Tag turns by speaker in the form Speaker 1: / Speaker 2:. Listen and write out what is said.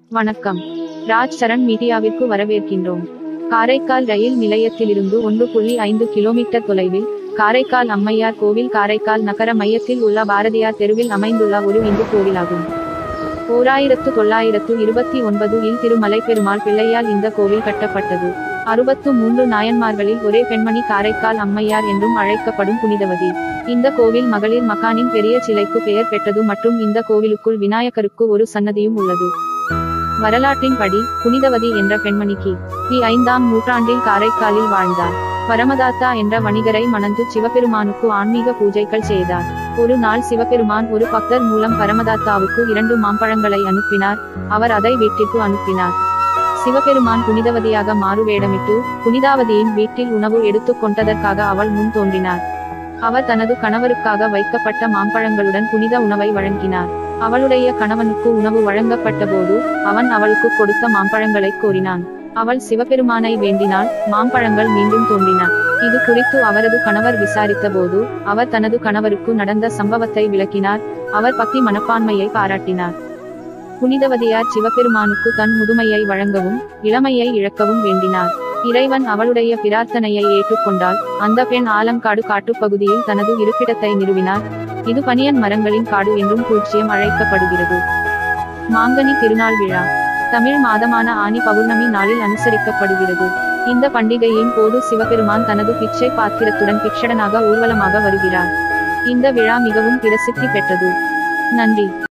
Speaker 1: வணக்கம் ராஜ் சரண் மீடியாவிற்கு வரவேற்கின்றோம் காரைக்கால் ரயில் நிலையத்திலிருந்து ஒன்று புள்ளி ஐந்து கிலோமீட்டர் தொலைவில் காரைக்கால் அம்மையார் கோவில் காரைக்கால் நகர மையத்தில் உள்ள பாரதியார் தெருவில் அமைந்துள்ள ஒரு இந்து கோவிலாகும் ஓராயிரத்து தொள்ளாயிரத்து இருபத்தி ஒன்பது இல் திருமலை பெருமாள் பிள்ளையால் இந்த கோவில் கட்டப்பட்டது அறுபத்து மூன்று நாயன்மார்களில் ஒரே பெண்மணி காரைக்கால் அம்மையார் என்றும் அழைக்கப்படும் புனிதவதி இந்த கோவில் மகளிர் மகானின் பெரிய சிலைக்கு பெயர் பெற்றது மற்றும் இந்த கோவிலுக்குள் விநாயகருக்கு ஒரு சன்னதியும் உள்ளது வரலாற்றின்படி புனிதவதி என்ற பெண்மணிக்கு தி ஐந்தாம் நூற்றாண்டில் காரைக்காலில் வாழ்ந்தார் பரமதாத்தா என்ற வணிகரை மணந்து சிவபெருமானுக்கு ஆன்மீக பூஜைகள் செய்தார் ஒரு நாள் சிவபெருமான் ஒரு பக்தர் மூலம் பரமதாத்தாவுக்கு இரண்டு மாம்பழங்களை அனுப்பினார் அவர் அதை வீட்டிற்கு அனுப்பினார் சிவபெருமான் புனிதவதியாக மாறுவேடமிட்டு புனிதாவதியின் வீட்டில் உணவு எடுத்துக் கொண்டதற்காக அவள் முன் தோன்றினார் அவர் தனது கணவருக்காக வைக்கப்பட்ட மாம்பழங்களுடன் புனித உணவை வழங்கினார் அவளுடைய கணவனுக்கு உணவு வழங்கப்பட்ட போது அவன் அவளுக்கு கொடுத்த மாம்பழங்களை கோரினான் அவள் சிவபெருமானை வேண்டினாள் மாம்பழங்கள் மீண்டும் தோன்றின இது குறித்து அவரது கணவர் விசாரித்த போது அவர் தனது கணவருக்கு நடந்த சம்பவத்தை விளக்கினார் அவர் பக்தி மனப்பான்மையை பாராட்டினார் புனிதவதியார் சிவபெருமானுக்கு தன் முதுமையை வழங்கவும் இளமையை இழக்கவும் வேண்டினார் இறைவன் அவளுடைய பிரார்த்தனையை ஏற்றுக்கொண்டால் அந்த பெண் ஆலங்காடு காட்டுப்பகுதியில் தனது இருப்பிடத்தை நிறுவினார் இது பனியன் மரங்களின் காடு என்றும் பூஜ்யம் அழைக்கப்படுகிறது மாங்கனி திருநாள் விழா தமிழ் மாதமான ஆனி பௌர்ணமி நாளில் அனுசரிக்கப்படுகிறது இந்த பண்டிகையின் போது சிவபெருமான் தனது பிச்சை பாத்திரத்துடன் பிக்ஷடனாக ஊர்வலமாக வருகிறார் இந்த விழா மிகவும் பிரசித்தி பெற்றது நன்றி